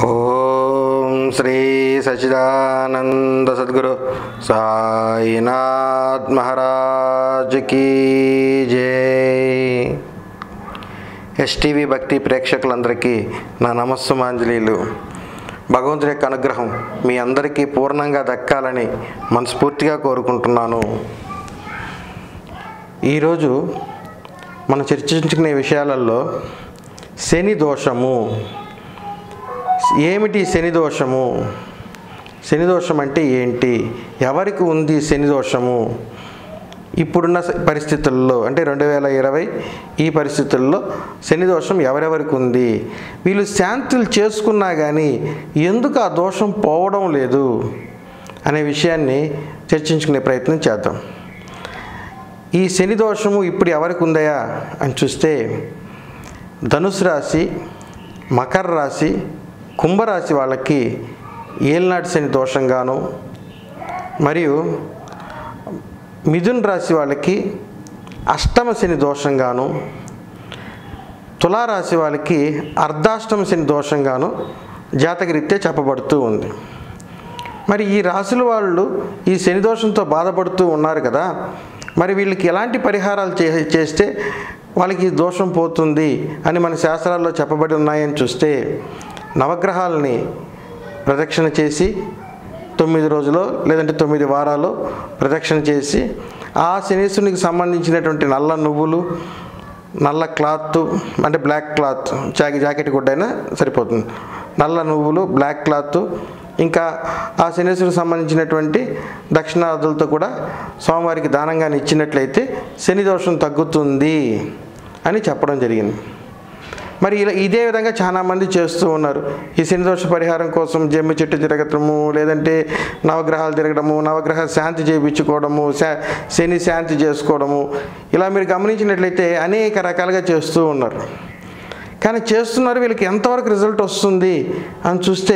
ఓం శ్రీ సచిదానంద సద్గురు సాయినాథ్ మహారాజ్ కీ జై ఎస్టీవీ భక్తి ప్రేక్షకులందరికీ నా నమస్సుమాంజలీలు భగవంతుడి యొక్క అనుగ్రహం మీ అందరికీ పూర్ణంగా దక్కాలని మనస్ఫూర్తిగా కోరుకుంటున్నాను ఈరోజు మనం చర్చించుకునే విషయాలలో శని దోషము ఏమిటి శని దోషము శని దోషం అంటే ఏంటి ఎవరికి ఉంది శని దోషము ఇప్పుడున్న స- పరిస్థితుల్లో అంటే రెండు వేల ఇరవై ఈ పరిస్థితుల్లో శని దోషం ఎవరెవరికి ఉంది వీళ్ళు శాంతులు చేసుకున్నా కానీ ఎందుకు ఆ దోషం పోవడం లేదు అనే విషయాన్ని చర్చించుకునే ప్రయత్నం చేద్దాం ఈ శని దోషము ఇప్పుడు ఎవరికి ఉందయా అని చూస్తే ధనుసు రాశి మకర రాశి కుంభరాశి వాళ్ళకి ఏలినాటి శని దోషంగాను మరియు మిథున్ రాశి వాళ్ళకి అష్టమ శని దోషంగాను తులారాశి వాళ్ళకి అర్ధాష్టమ శని దోషంగాను జాతకరీత్యా చెప్పబడుతూ ఉంది మరి ఈ రాశుల వాళ్ళు ఈ శని దోషంతో బాధపడుతూ ఉన్నారు కదా మరి వీళ్ళకి ఎలాంటి పరిహారాలు చే చేస్తే వాళ్ళకి ఈ దోషం పోతుంది అని మన శాస్త్రాల్లో చెప్పబడి ఉన్నాయని చూస్తే నవగ్రహాలని ప్రదక్షిణ చేసి తొమ్మిది రోజులు లేదంటే తొమ్మిది వారాలు ప్రదక్షిణ చేసి ఆ శనీశ్వరునికి సంబంధించినటువంటి నల్ల నువ్వులు నల్ల క్లాత్ అంటే బ్లాక్ క్లాత్ జాకె జాకెట్ గుడ్డైనా సరిపోతుంది నల్ల నువ్వులు బ్లాక్ క్లాత్ ఇంకా ఆ శనీశ్వరికి సంబంధించినటువంటి దక్షిణాదులతో కూడా స్వామివారికి దానంగా ఇచ్చినట్లయితే శని దోషం తగ్గుతుంది అని చెప్పడం జరిగింది మరి ఇలా ఇదే విధంగా చాలామంది చేస్తూ ఉన్నారు ఈ శని దోష పరిహారం కోసం జమ్మి చెట్టు తిరగటము లేదంటే నవగ్రహాలు తిరగడము నవగ్రహ శాంతి చేయించుకోవడము శా శని శాంతి చేసుకోవడము ఇలా మీరు గమనించినట్లయితే అనేక రకాలుగా చేస్తూ ఉన్నారు కానీ చేస్తున్నారు వీళ్ళకి ఎంతవరకు రిజల్ట్ వస్తుంది అని చూస్తే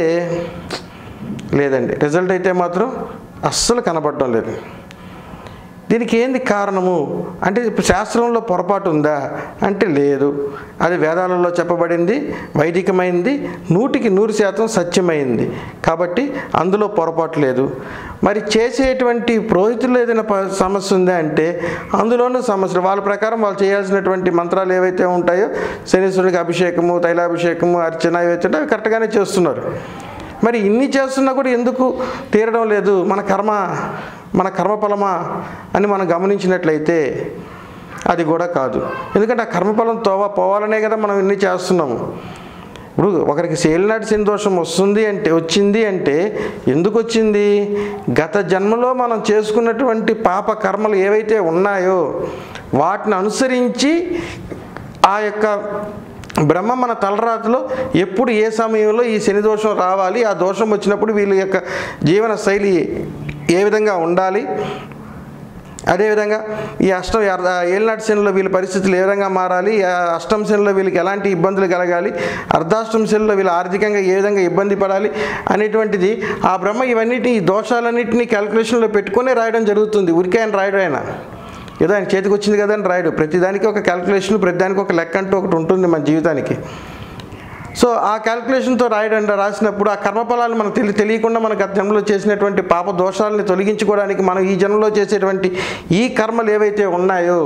లేదండి రిజల్ట్ అయితే మాత్రం అస్సలు కనపడటం లేదు దీనికి ఏంది కారణము అంటే ఇప్పుడు శాస్త్రంలో పొరపాటు ఉందా అంటే లేదు అది వేదాలలో చెప్పబడింది వైదికమైంది నూటికి నూరు శాతం సత్యమైంది కాబట్టి అందులో పొరపాటు లేదు మరి చేసేటువంటి పురోహితులు ఏదైనా ప- సమస్య ఉందా అంటే అందులోనూ సమస్యలు వాళ్ళ ప్రకారం వాళ్ళు చేయాల్సినటువంటి మంత్రాలు ఏవైతే ఉంటాయో శనీశ్వరుడికి అభిషేకము తైలాభిషేకము అర్చన ఏవైతే ఉంటాయో అవి కరెక్ట్గానే చేస్తున్నారు మరి ఇన్ని చేస్తున్నా కూడా ఎందుకు తీరడం లేదు మన కర్మ మన కర్మఫలమా అని మనం గమనించినట్లయితే అది కూడా కాదు ఎందుకంటే ఆ కర్మఫలం తోవ పోవాలనే కదా మనం ఇన్ని చేస్తున్నాము ఇప్పుడు ఒకరికి సేలినాటి శని దోషం వస్తుంది అంటే వచ్చింది అంటే ఎందుకు వచ్చింది గత జన్మలో మనం చేసుకున్నటువంటి పాప కర్మలు ఏవైతే ఉన్నాయో వాటిని అనుసరించి ఆ యొక్క బ్రహ్మ మన తలరాతిలో ఎప్పుడు ఏ సమయంలో ఈ శని దోషం రావాలి ఆ దోషం వచ్చినప్పుడు వీళ్ళ యొక్క జీవన శైలి ఏ విధంగా ఉండాలి అదేవిధంగా ఈ అష్టం అర్ధ- ఏలినాటి శనిలో వీళ్ళ పరిస్థితులు ఏ విధంగా మారాలి ఆ అష్టం శనిలో వీళ్ళకి ఎలాంటి ఇబ్బందులు కలగాలి అర్ధాష్టం శనిలో వీళ్ళు ఆర్థికంగా ఏ విధంగా ఇబ్బంది పడాలి అనేటువంటిది ఆ బ్రహ్మ ఇవన్నిటి ఈ దోషాలన్నింటినీ క్యాల్కులేషన్లో పెట్టుకునే రాయడం జరుగుతుంది ఉరికే ఆయన రాయడం ఆయన ఏదో ఆయన చేతికి వచ్చింది కదా అని రాయడు ప్రతిదానికి ఒక క్యాల్కులేషన్ ప్రతిదానికి ఒక లెక్క అంటూ ఒకటి ఉంటుంది మన జీవితానికి సో ఆ క్యాల్కులేషన్తో రాయడం రాసినప్పుడు ఆ కర్మఫలాలు మనకు తెలి తెలియకుండా మన గత జన్మలో చేసినటువంటి పాప దోషాలని తొలగించుకోవడానికి మనం ఈ జన్మలో చేసేటువంటి ఈ కర్మలు ఏవైతే ఉన్నాయో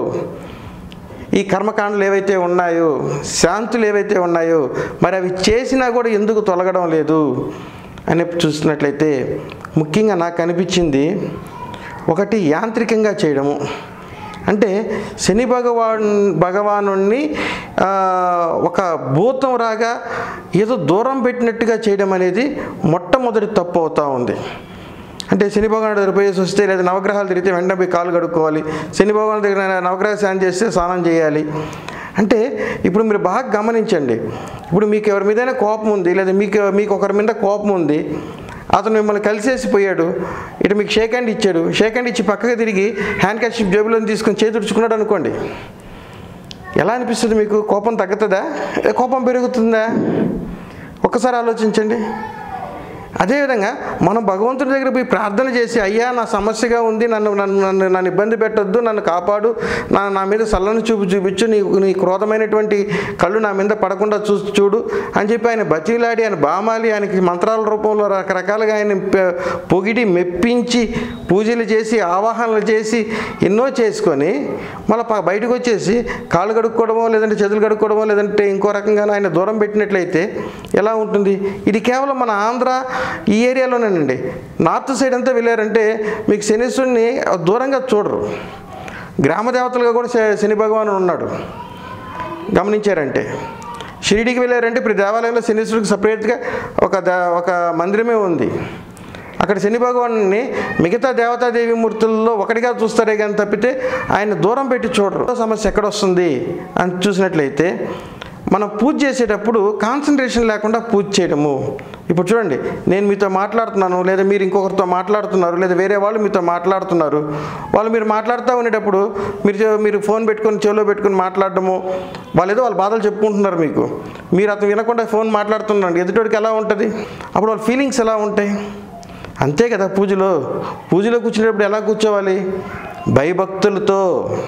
ఈ కర్మకాండలు ఏవైతే ఉన్నాయో శాంతులు ఏవైతే ఉన్నాయో మరి అవి చేసినా కూడా ఎందుకు తొలగడం లేదు అని చూసినట్లయితే ముఖ్యంగా నాకు అనిపించింది ఒకటి యాంత్రికంగా చేయడము అంటే శని భగవాన్ భగవానుణ్ణి ఆ, ఒక భూతం రాగా ఏదో దూరం పెట్టినట్టుగా చేయడం అనేది మొట్టమొదటి తప్పు అవుతూ ఉంది అంటే శని భగవానుడు దగ్గర పోయేసి వస్తే లేదా నవగ్రహాలు తిరిగితే వెంటనే పోయి కాలు కడుక్కోవాలి శని భగవానుడి దగ్గర నవగ్రహ శాంతి చేస్తే స్నానం చేయాలి అంటే ఇప్పుడు మీరు బాగా గమనించండి ఇప్పుడు మీకు ఎవరి మీదైనా కోపం ఉంది లేదా మీకు మీకు ఒకరి మీద కోపం ఉంది అతను మిమ్మల్ని కలిసేసి పోయాడు ఇటు మీకు షేక్ హ్యాండ్ ఇచ్చాడు షేక్ హ్యాండ్ ఇచ్చి పక్కకి తిరిగి హ్యాండ్ క్యాష్ జేబులో తీసుకొని చేతుడుచుకున్నాడు అనుకోండి ఎలా అనిపిస్తుంది మీకు కోపం తగ్గుతుందా ఏ కోపం పెరుగుతుందా ఒక్కసారి ఆలోచించండి అదేవిధంగా మనం భగవంతుడి దగ్గర పోయి ప్రార్థన చేసి అయ్యా నా సమస్యగా ఉంది నన్ను నన్ను నన్ను నన్ను ఇబ్బంది పెట్టొద్దు నన్ను కాపాడు నా నా మీద చల్లని చూపు చూపించు నీ నీ క్రోధమైనటువంటి కళ్ళు నా మీద పడకుండా చూ చూడు అని చెప్పి ఆయన బతిలాడి ఆయన బామాలి ఆయనకి మంత్రాల రూపంలో రకరకాలుగా ఆయన పె- పొగిడి మెప్పించి పూజలు చేసి ఆవాహనలు చేసి ఎన్నో చేసుకొని మళ్ళీ ప- బయటకు వచ్చేసి కాళ్ళు కడుక్కోవడమో లేదంటే చేతులు కడుక్కోవడమో లేదంటే ఇంకో రకంగా ఆయన దూరం పెట్టినట్లయితే ఎలా ఉంటుంది ఇది కేవలం మన ఆంధ్ర ఈ ఏరియాలోనేనండి నార్త్ సైడ్ అంతా వెళ్ళారంటే మీకు శనీశ్వరుని దూరంగా చూడరు గ్రామ దేవతలుగా కూడా శ- శని భగవానుడు ఉన్నాడు గమనించారంటే షిరిడికి వెళ్ళారంటే ఇప్పుడు దేవాలయంలో శనీశ్వరుడికి సపరేట్గా ఒక ద- ఒక మందిరమే ఉంది అక్కడ శని భగవాన్ని మిగతా దేవతాదేవి మూర్తుల్లో ఒకటిగా చూస్తారే కానీ తప్పితే ఆయన దూరం పెట్టి చూడరు సమస్య ఎక్కడ వస్తుంది అని చూసినట్లయితే మనం పూజ చేసేటప్పుడు కాన్సన్ట్రేషన్ లేకుండా పూజ చేయడము ఇప్పుడు చూడండి నేను మీతో మాట్లాడుతున్నాను లేదా మీరు ఇంకొకరితో మాట్లాడుతున్నారు లేదా వేరే వాళ్ళు మీతో మాట్లాడుతున్నారు వాళ్ళు మీరు మాట్లాడుతూ ఉండేటప్పుడు మీరు చె- మీరు ఫోన్ పెట్టుకొని చెవిలో పెట్టుకొని మాట్లాడడము వాళ్ళు ఏదో వాళ్ళ బాధలు చెప్పుకుంటున్నారు మీకు మీరు అతను వినకుండా ఫోన్ మాట్లాడుతున్నాడు ఎదుటివాడికి ఎలా ఉంటుంది అప్పుడు వాళ్ళ ఫీలింగ్స్ ఎలా ఉంటాయి అంతే కదా పూజలో పూజలో కూర్చునేటప్పుడు ఎలా కూర్చోవాలి భయభక్తులతో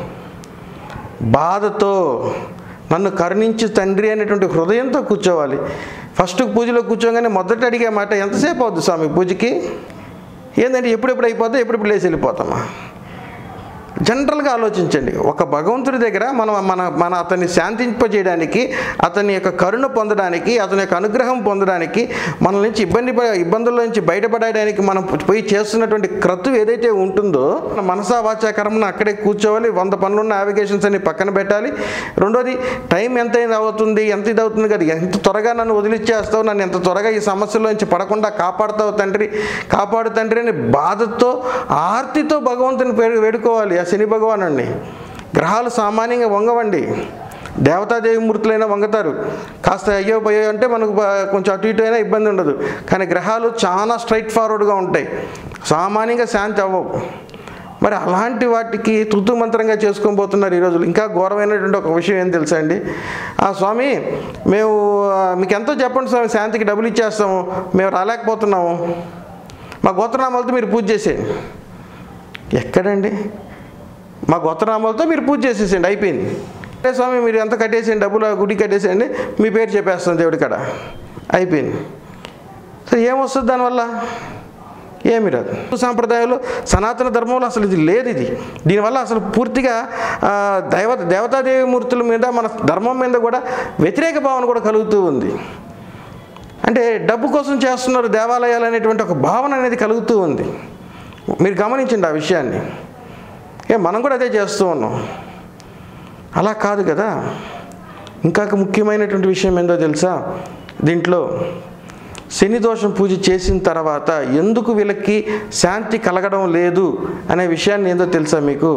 బాధతో నన్ను కరుణించు తండ్రి అనేటువంటి హృదయంతో కూర్చోవాలి ఫస్ట్ పూజలో కూర్చోగానే మొదట అడిగే మాట ఎంతసేపు అవుద్ది స్వామి పూజకి ఏంటంటే ఎప్పుడెప్పుడు అయిపోతా ఎప్పుడెప్పుడు లేచి వెళ్ళిపోతామా జనరల్గా ఆలోచించండి ఒక భగవంతుడి దగ్గర మనం మన మన అతన్ని శాంతింపజేయడానికి అతని యొక్క కరుణ పొందడానికి అతని యొక్క అనుగ్రహం పొందడానికి మన నుంచి ఇబ్బంది ప- ఇబ్బందుల నుంచి బయటపడడానికి మనం పోయి చేస్తున్నటువంటి క్రతు ఏదైతే ఉంటుందో మన మనసా వాచా కర్మను అక్కడే కూర్చోవాలి వంద పనులున్న నావిగేషన్స్ అన్ని పక్కన పెట్టాలి రెండోది టైం ఎంత అవుతుంది ఎంత ఇది అవుతుంది కదా ఎంత త్వరగా నన్ను వదిలిచ్చేస్తావు నన్ను ఎంత త్వరగా ఈ సమస్యలోంచి పడకుండా కాపాడుతావు తండ్రి కాపాడు తండ్రి అని బాధతో ఆర్తితో భగవంతుని పేరు వేడుకోవాలి ఆ శని భగవానుడిని గ్రహాలు సామాన్యంగా వంగవండి దేవతాదేవి మూర్తులైనా వంగతారు కాస్త అయ్యో పోయో అంటే మనకు బా- కొంచెం అటు ఇటు అయినా ఇబ్బంది ఉండదు కానీ గ్రహాలు చాలా స్ట్రైట్ ఫార్వర్డ్గా ఉంటాయి సామాన్యంగా శాంతి అవ్వవు మరి అలాంటి వాటికి తుతు మంత్రంగా చేసుకొని పోతున్నారు ఈ రోజులు ఇంకా ఘోరమైనటువంటి ఒక విషయం ఏం తెలుసా అండి ఆ స్వామి మేము ఆ, మీకు ఎంతో చెప్పండి స్వామి శాంతికి డబ్బులు ఇచ్చేస్తాము మేము రాలేకపోతున్నాము మా గోత్రనామాలతో మీరు పూజ చేసేయండి ఎక్కడండి మా గోత్రనామాలతో మీరు పూజ చేసేసేయండి అయిపోయింది అరే స్వామి మీరు ఎంత కట్టేసేయండి డబ్బులు ఆ గుడి కట్టేసేయండి మీ పేరు చెప్పేస్తాం దేవుడి కాడ అయిపోయింది సో ఏమొస్తుంది దానివల్ల ఏమి రాదు హిందూ సాంప్రదాయంలో సనాతన ధర్మంలో అసలు ఇది లేదు ఇది దీనివల్ల అసలు పూర్తిగా ఆ, దైవ దేవతాదేవి మూర్తుల మీద మన ధర్మం మీద కూడా వ్యతిరేక భావన కూడా కలుగుతూ ఉంది అంటే డబ్బు కోసం చేస్తున్నారు దేవాలయాలు అనేటువంటి ఒక భావన అనేది కలుగుతూ ఉంది మీరు గమనించండి ఆ విషయాన్ని ఏ మనం కూడా అదే చేస్తూ ఉన్నాం అలా కాదు కదా ఇంకా ముఖ్యమైనటువంటి విషయం ఏందో తెలుసా దీంట్లో శని దోషం పూజ చేసిన తర్వాత ఎందుకు వీళ్ళకి శాంతి కలగడం లేదు అనే విషయాన్ని ఏందో తెలుసా మీకు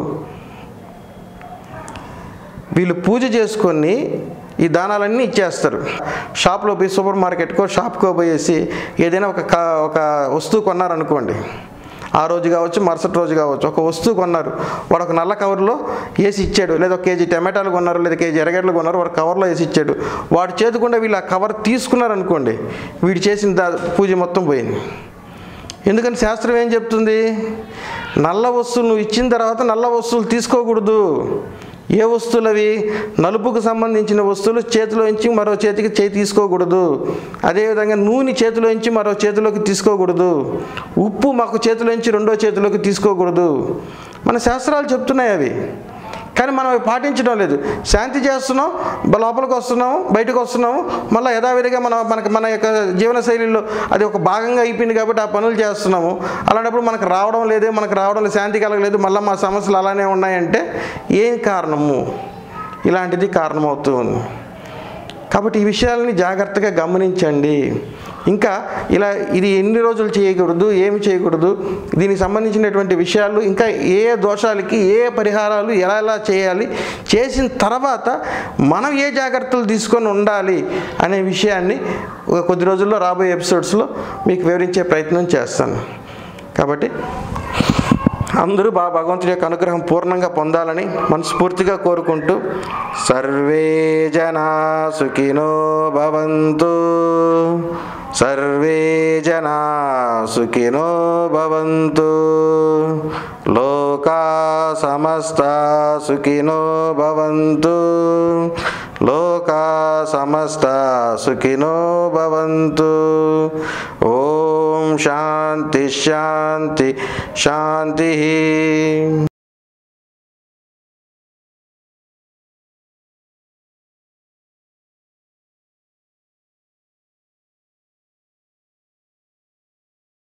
వీళ్ళు పూజ చేసుకొని ఈ దానాలన్నీ ఇచ్చేస్తారు షాప్లో పోయి సూపర్ మార్కెట్కో షాప్కో పోయేసి ఏదైనా ఒక కా- ఒక వస్తువు కొన్నారనుకోండి ఆ రోజు కావచ్చు మరుసటి రోజు కావచ్చు ఒక వస్తువు కొన్నారు వాడు ఒక నల్ల కవర్లో వేసి ఇచ్చాడు లేదా ఒక కేజీ టమాటాలు కొన్నారు లేదా కేజీ ఎర్రగడ్డలు కొన్నారు వాడు కవర్లో వేసి ఇచ్చాడు వాడు చేతుకుండా వీళ్ళు ఆ కవర్ తీసుకున్నారనుకోండి వీడు చేసిన దా పూజ మొత్తం పోయింది ఎందుకని శాస్త్రం ఏం చెప్తుంది నల్ల వస్తువులు నువ్వు ఇచ్చిన తర్వాత నల్ల వస్తువులు తీసుకోకూడదు ఏ వస్తువులు అవి నలుపుకు సంబంధించిన వస్తువులు చేతిలోంచి మరో చేతికి చేయి తీసుకోకూడదు అదేవిధంగా నూనె చేతిలోంచి మరో చేతిలోకి తీసుకోకూడదు ఉప్పు మాకు చేతిలోంచి రెండో చేతిలోకి తీసుకోకూడదు మన శాస్త్రాలు చెప్తున్నాయి అవి కానీ మనం అవి పాటించడం లేదు శాంతి చేస్తున్నాం బ- లోపలికి వస్తున్నాము బయటకు వస్తున్నాము మళ్ళీ యథావిధిగా మన మనకి మన యొక్క జీవన శైలిలో అది ఒక భాగంగా అయిపోయింది కాబట్టి ఆ పనులు చేస్తున్నాము అలాంటప్పుడు మనకు రావడం లేదే మనకు రావడం లేదు శాంతి కలగలేదు మళ్ళీ మా సమస్యలు అలానే ఉన్నాయంటే ఏం కారణము ఇలాంటిది కారణమవుతూ ఉంది కాబట్టి ఈ విషయాలని జాగ్రత్తగా గమనించండి ఇంకా ఇలా ఇది ఎన్ని రోజులు చేయకూడదు ఏమి చేయకూడదు దీనికి సంబంధించినటువంటి విషయాలు ఇంకా ఏ ఏ దోషాలకి ఏ ఏ పరిహారాలు ఎలా ఎలా చేయాలి చేసిన తర్వాత మనం ఏ జాగ్రత్తలు తీసుకొని ఉండాలి అనే విషయాన్ని ఒక కొద్ది రోజుల్లో రాబోయే ఎపిసోడ్స్లో మీకు వివరించే ప్రయత్నం చేస్తాను కాబట్టి అందరూ బా భగవంతుడి యొక్క అనుగ్రహం పూర్ణంగా పొందాలని మనస్ఫూర్తిగా కోరుకుంటూ సర్వే జనా సుఖినో భవంతు సర్వే జనా సుఖినో భవంతు లోకా సమస్త సుఖినో భవంతు లోకా సమస్త సుఖినో భవంతు ఓం శాంతి శాంతి శాంతి